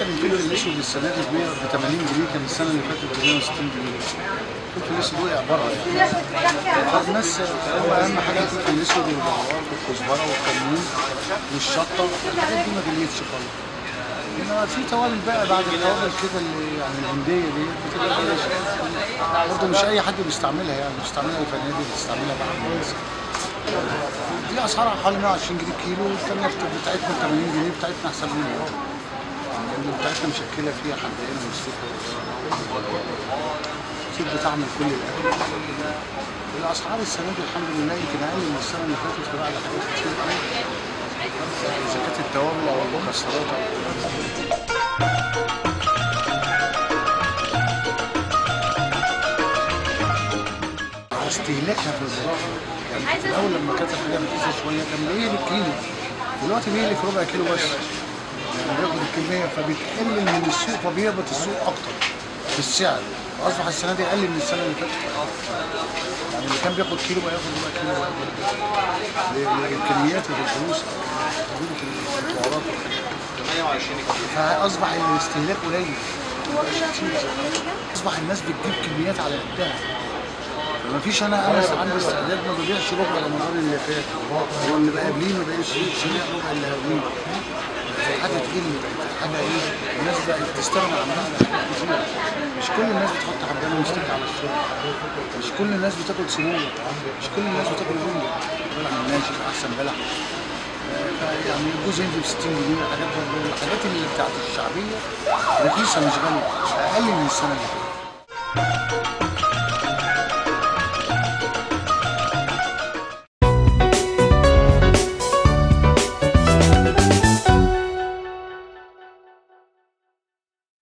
مثلا الفلفل الاسود السنه دي ب 80 جنيه كان السنه اللي فاتت ب 160 جنيه الفلفل الاسود وقع بره يعني فالناس هو اهم حاجه الفلفل الاسود والبهارات والكزبره والكمون والشطه الحاجات دي ما جليتش خالص انما في توابل بقى بعد التوابل كده اللي يعني الهنديه دي بتبقى كويسة. برضه مش اي حد بيستعملها يعني بيستعملها الفنادق بتستعملها بقى الناس دي اسعارها حوالي 120 جنيه كيلو والثانيه بتاعتنا 80 جنيه بتاعتنا احسن منها لان بتاعتنا مشكله فيها حبايين والسوق السوق بتعمل كل الاكل والاسعار السنه دي الحمد لله يمكن اقل من السنه اللي فاتت في بعض حاجات كتير قوي اذا كانت التوابل او المكسرات او استهلاكها في الزراعه يعني في الاول لما كانت الحاجه رخيصه شويه كان بيقلي بالكيلو دلوقتي بيقلي في ربع كيلو بس يعني بياخد الكميه فبتقلل من السوق فبيهبط السوق اكتر في السعر واصبح السنه دي اقل من السنه اللي فاتت يعني اللي كان بياخد كيلو بقى ياخد ربع كيلو بقى للكميات والفلوس موجوده في السعرات فاصبح الاستهلاك قليل مبقاش كتير اصبح الناس بتجيب كميات على قدها ما فيش انا انا عندي استعداد ما ببيعش ربع رمضان اللي فات هو اللي بقى قبليه ما بقاش شبيع ربع اللي قبليه حاجه تقل بقت حاجه ايه الناس بقت تستغنى عنها على حاجات كتير مش كل الناس بتحط حبايه مستكه على الشرب مش كل الناس بتاكل سمومه مش كل الناس بتاكل بنجر بلح الناشف احسن بلح آه، يعني الجوز هندي ب 60 جنيه الحاجات الحاجات اللي بتاعت الشعبيه رخيصه مش غاليه اقل من السنه اللي فاتت